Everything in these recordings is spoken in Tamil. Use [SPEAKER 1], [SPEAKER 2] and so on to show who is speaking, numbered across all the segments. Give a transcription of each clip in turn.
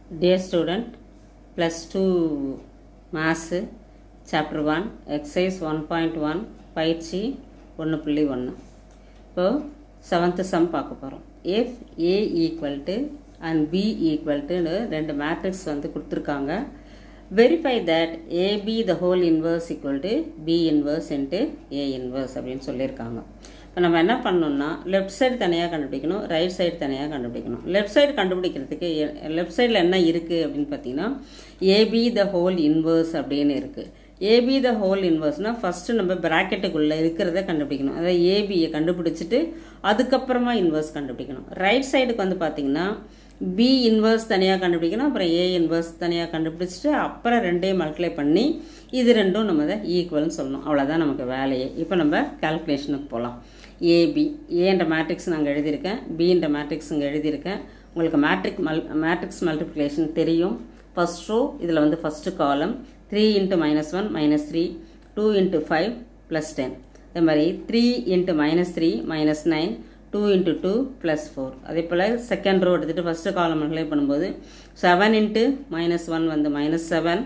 [SPEAKER 1] Dear student, plus 2 Maths, Chapter 1, Exercise 1.1, பயிற்சி ஒன்று புள்ளி ஒன்று இப்போ செவன்த்து சம் பார்க்க போகிறோம் if a equal to and b equal to ரெண்டு மேட்ரிக்ஸ் வந்து கொடுத்துருக்காங்க verify that AB the whole inverse equal to B inverse into A inverse அப்படின்னு சொல்லியிருக்காங்க இப்போ நம்ம என்ன பண்ணணும்னா லெஃப்ட் சைடு தனியாக கண்டுபிடிக்கணும் ரைட் சைடு தனியாக கண்டுபிடிக்கணும் லெஃப்ட் சைடு கண்டுபிடிக்கிறதுக்கு லெஃப்ட் சைடில் என்ன இருக்குது அப்படின்னு பார்த்தீங்கன்னா ஏபி த ஹோல் இன்வர்ஸ் அப்படின்னு இருக்குது ஏபி த ஹோல் இன்வர்ஸ்னால் ஃபஸ்ட்டு நம்ம ப்ராக்கெட்டுக்குள்ளே இருக்கிறத கண்டுபிடிக்கணும் அதாவது ஏபியை கண்டுபிடிச்சிட்டு அதுக்கப்புறமா இன்வர்ஸ் கண்டுபிடிக்கணும் ரைட் சைடுக்கு வந்து பார்த்தீங்கன்னா பி இன்வர்ஸ் தனியாக கண்டுபிடிக்கணும் அப்புறம் ஏ இன்வர்ஸ் தனியாக கண்டுபிடிச்சிட்டு அப்புறம் ரெண்டையும் மல்டிப்ளை பண்ணி இது ரெண்டும் நம்ம தான் ஈக்குவல்னு சொல்லணும் அவ்வளோதான் நமக்கு வேலையே இப்போ நம்ம கால்குலேஷனுக்கு போகலாம் ஏபி ஏன்ற மேட்ரிக்ஸ் நாங்கள் எழுதியிருக்கேன் பின்ற மேட்ரிக்ஸ் இங்கே எழுதியிருக்கேன் உங்களுக்கு மேட்ரிக் மல் மேட்ரிக்ஸ் மல்டிப்ளிகேஷன் தெரியும் ஃபஸ்ட் ரோ இதில் வந்து first column three into minus one minus three two into five plus ten அதே மாதிரி three into minus three minus nine two into two plus four அதே போல் செகண்ட் ரோ எடுத்துகிட்டு ஃபஸ்ட்டு காலம் மல்டிப்ளை பண்ணும்போது செவன் இன்ட்டு மைனஸ் ஒன் வந்து minus seven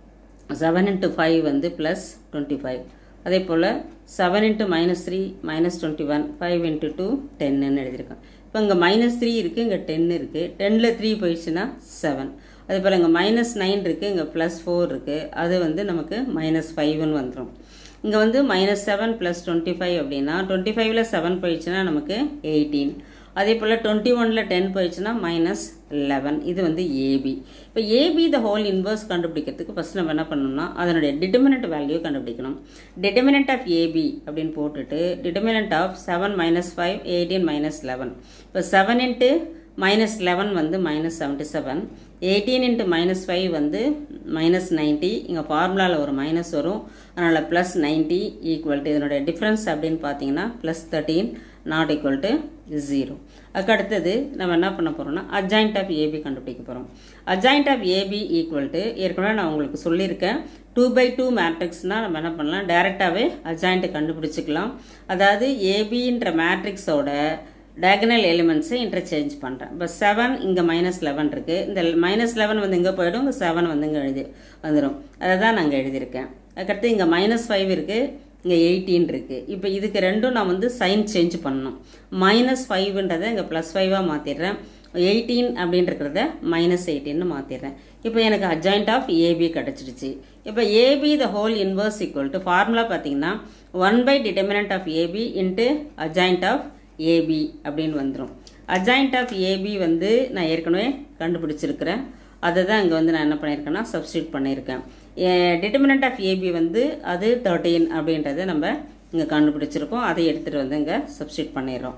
[SPEAKER 1] seven into five வந்து ப்ளஸ் டுவெண்ட்டி ஃபைவ் அதே போல் seven into minus three minus twenty one five into two டென்னு எழுதியிருக்கேன் இப்போ இங்கே மைனஸ் த்ரீ இருக்குது இங்கே டென் இருக்குது டென்னில் த்ரீ போயிடுச்சுன்னா செவன் அதே போல் இங்கே மைனஸ் நைன் இருக்குது இங்கே ப்ளஸ் ஃபோர் இருக்குது அது வந்து நமக்கு மைனஸ் ஃபைவ்னு வந்துடும் இங்கே வந்து minus seven plus twenty five அப்படின்னா டுவெண்ட்டி ஃபைவ்ல செவன் போயிடுச்சுன்னா நமக்கு எயிட்டீன் அதே போல் டுவெண்ட்டி ஒனில் டென் போயிடுச்சுன்னா மைனஸ் லெவன் இது வந்து ஏபி இப்போ ஏபி த ஹோல் இன்வர்ஸ் கண்டுபிடிக்கிறதுக்கு ஃபஸ்ட் நம்ம என்ன பண்ணணும்னா அதனுடைய டிட்டர்மினன்ட் வேல்யூ கண்டுபிடிக்கணும் டிட்டர்மினன்ட் ஆஃப் ஏபி அப்படின்னு போட்டுட்டு determinant of seven minus five eighteen minus eleven இப்போ செவன் இன்ட்டு மைனஸ் லெவன் வந்து minus seventy seven eighteen into minus five வந்து மைனஸ் நைன்ட்டி இங்கே ஃபார்முலாவில் ஒரு மைனஸ் வரும் அதனால் ப்ளஸ் நைன்ட்டி ஈக்குவல் டு இதனுடைய டிஃப்ரென்ஸ் அப்படின்னு பார்த்தீங்கன்னா plus thirteen not equal to zero அதுக்கு அடுத்தது நம்ம என்ன பண்ண போகிறோம்னா அஜாயிண்ட் ஆஃப் ஏபி கண்டுபிடிக்க போகிறோம் adjoint of AB equal to ஏற்கனவே நான் உங்களுக்கு சொல்லியிருக்கேன் டூ பை டூ மேட்ரிக்ஸ்னால் நம்ம என்ன பண்ணலாம் டைரெக்டாகவே அஜாயிண்ட்டை கண்டுபிடிச்சிக்கலாம் அதாவது ஏபின்ற மேட்ரிக்ஸோட டயகனல் எலிமெண்ட்ஸை இன்டர்சேஞ்ச் பண்ணுறேன் இப்போ செவன் இங்கே மைனஸ் லெவன் இருக்குது இந்த மைனஸ் லெவன் வந்து இங்கே போயிடும் இங்கே செவன் வந்து இங்கே எழுதி வந்துடும் அதை தான் நாங்கள் எழுதியிருக்கேன் அதுக்கடுத்து இங்கே மைனஸ் ஃபைவ் இருக்குது இங்கே எயிட்டீன் இருக்குது இப்போ இதுக்கு ரெண்டும் நான் வந்து சைன் சேஞ்ச் பண்ணணும் மைனஸ் ஃபைவ்ன்றதை இங்கே ப்ளஸ் ஃபைவாக மாற்றிடுறேன் எயிட்டீன் அப்படின்றத மைனஸ் எயிட்டின்னு மாற்றிடுறேன் இப்போ எனக்கு அஜாயிண்ட் ஆஃப் ஏபி கிடச்சிடுச்சு இப்போ AB the whole inverse equal to formula பார்த்தீங்கன்னா one by determinant of AB into adjoint of AB அப்படின்னு வந்துடும் அஜாயிண்ட் ஆஃப் ஏபி வந்து நான் ஏற்கனவே கண்டுபிடிச்சிருக்கிறேன் அதை தான் இங்கே வந்து நான் என்ன பண்ணியிருக்கேன்னா சப்ஸ்டியூட் பண்ணியிருக்கேன் டிட்டர்மினன்ட் ஆஃப் ஏபி வந்து அது தேர்ட்டீன் அப்படின்றத நம்ம இங்கே கண்டுபிடிச்சிருக்கோம் அதை எடுத்துகிட்டு வந்து இங்கே சப்ஸ்டியூட் பண்ணிடுறோம்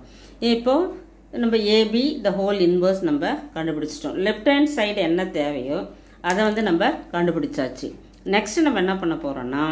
[SPEAKER 1] இப்போது நம்ம ஏபி த ஹோல் இன்வர்ஸ் நம்ம கண்டுபிடிச்சிட்டோம் லெஃப்ட் ஹேண்ட் சைடு என்ன தேவையோ அதை வந்து நம்ம கண்டுபிடிச்சாச்சு நெக்ஸ்ட் நம்ம என்ன பண்ண போகிறோன்னா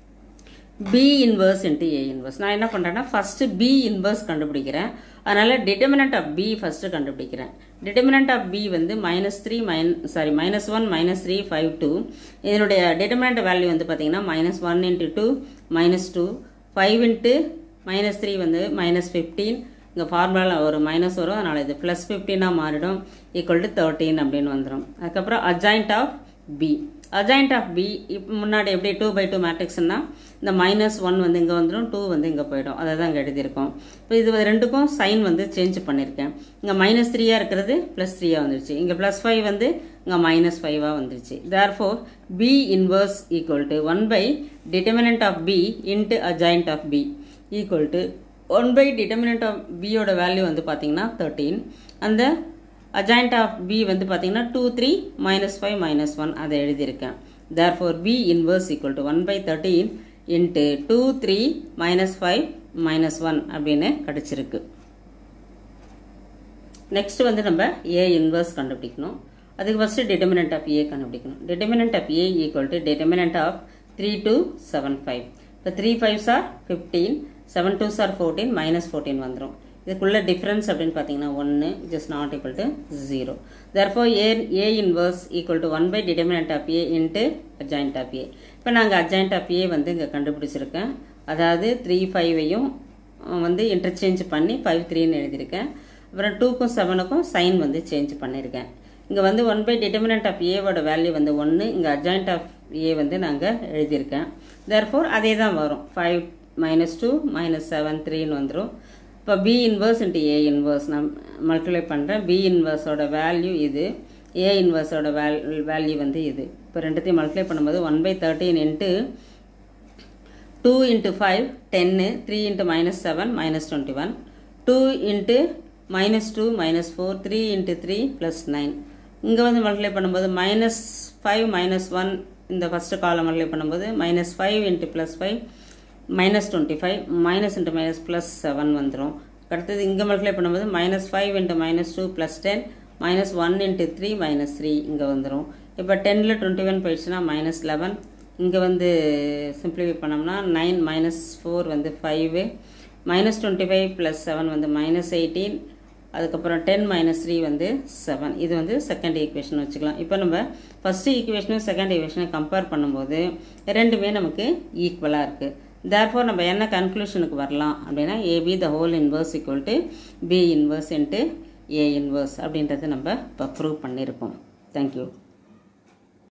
[SPEAKER 1] B inverse into A inverse நான் என்ன பண்ணுறேன்னா ஃபஸ்ட்டு பி இன்வர்ஸ் கண்டுபிடிக்கிறேன் அதனால் டிட்டர்மினன்ட் ஆஃப் பி ஃபஸ்ட்டு கண்டுபிடிக்கிறேன் டிட்டர்மினன்ட் ஆஃப் பி வந்து minus three min sorry minus one minus three five two இதனுடைய டிட்டர்மினன்ட் வேல்யூ வந்து பார்த்தீங்கன்னா minus one into two minus two five into minus three வந்து மைனஸ் ஃபிஃப்டீன் இங்கே ஃபார்முலாவில் ஒரு மைனஸ் வரும் அதனால் இது ப்ளஸ் ஃபிஃப்டீனாக மாறிடும் ஈக்குவல் டு தேர்ட்டீன் அப்படின்னு வந்துடும் அதுக்கப்புறம் adjoint of B adjoint of B இப்போ முன்னாடி எப்படி டூ பை டூ மேட்ரிக்ஸ்னா இந்த மைனஸ் ஒன் வந்து இங்கே வந்துடும் டூ வந்து இங்கே போயிடும் அதை தான் இங்கே எழுதியிருக்கோம் இப்போ இது ரெண்டுக்கும் சைன் வந்து சேஞ்ச் பண்ணியிருக்கேன் இங்கே மைனஸ் த்ரீயாக இருக்கிறது ப்ளஸ் த்ரீயாக வந்துருச்சு இங்கே ப்ளஸ் ஃபைவ் வந்து இங்கே மைனஸ் ஃபைவாக வந்துருச்சு therefore B inverse equal to one by determinant of B into adjoint of B equal to one by determinant of பியோட வேல்யூ வந்து பார்த்தீங்கன்னா தேர்ட்டீன் அந்த அஜாயிண்ட் ஆஃப் பி வந்து பார்த்தீங்கன்னா two three minus five minus one அதை எழுதியிருக்கேன் therefore B inverse equal to one by thirteen into two three minus five minus one அப்படின்னு கிடச்சிருக்கு நெக்ஸ்ட் வந்து நம்ம ஏ இன்வர்ஸ் கண்டுபிடிக்கணும் அதுக்கு ஃபஸ்ட்டு டிட்டர்மினன்ட் ஆஃப் ஏ கண்டுபிடிக்கணும் determinant of A equal to determinant of three two seven five இப்போ three fives are fifteen seven twos are fourteen minus fourteen வந்துடும் இதுக்குள்ள டிஃப்ரென்ஸ் அப்படின்னு பார்த்தீங்கன்னா ஒன்று is not equal to zero therefore A A inverse equal to one by determinant of A into adjoint of A இப்போ நாங்கள் அஜாயிண்ட் ஆஃப் ஏ வந்து இங்கே கண்டுபிடிச்சிருக்கேன் அதாவது த்ரீ ஃபைவையும் வந்து இன்டர்சேஞ்ச் பண்ணி ஃபைவ் த்ரீன்னு எழுதியிருக்கேன் அப்புறம் டூக்கும் செவனுக்கும் சைன் வந்து சேஞ்ச் பண்ணியிருக்கேன் இங்கே வந்து ஒன் பை டிட்டர்மினன்ட் ஆஃப் ஏவோட வேல்யூ வந்து ஒன்று இங்கே அட்ஜாயிண்ட் ஆஃப் ஏ வந்து நாங்கள் எழுதியிருக்கேன் தேர்ஃபோர் அதே தான் வரும் five minus two minus seven த்ரீன்னு வந்துடும் இப்போ B inverse into A inverse நான் மல்டிப்ளை பண்ணுறேன் பி இன்வர்ஸோட வேல்யூ இது ஏ இன்வர்ஸோட வேல் வேல்யூ வந்து இது இப்போ ரெண்டுத்தையும் மல்டிப்ளை பண்ணும்போது one by thirteen into two into five டென்னு three into minus seven minus twenty one two into minus two minus four three into three plus nine இங்கே வந்து மல்டிப்ளை பண்ணும்போது மைனஸ் ஃபைவ் மைனஸ் ஒன் இந்த ஃபஸ்ட்டு காலம் மல்டிப்ளை பண்ணும்போது minus five into plus five minus twenty five minus into minus plus seven வந்துடும் அடுத்தது இங்கே மல்டிப்ளை பண்ணும்போது minus five into minus two plus ten minus one into three minus three இங்கே வந்துடும் இப்போ டென்னில் டுவெண்ட்டி ஒன் போயிடுச்சுன்னா மைனஸ் லெவன் இங்கே வந்து சிம்பிளிஃபை பண்ணோம்னா நைன் மைனஸ் ஃபோர் வந்து five minus twenty five plus seven வந்து மைனஸ் எயிட்டீன் அதுக்கப்புறம் டென் மைனஸ் த்ரீ வந்து செவன் இது வந்து செகண்ட் ஈக்குவேஷன் வச்சுக்கலாம் இப்போ நம்ம ஃபஸ்ட்டு ஈக்குவேஷனும் செகண்ட் ஈக்குவேஷனும் கம்பேர் பண்ணும்போது ரெண்டுமே நமக்கு ஈக்குவலாக இருக்குது தேர்ஃபோர் நம்ம என்ன கன்க்ளூஷனுக்கு வரலாம் அப்படின்னா AB the whole inverse equal to B inverse into A inverse அப்படின்றத நம்ம இப்போ ப்ரூவ் பண்ணியிருக்கோம் தேங்க்யூ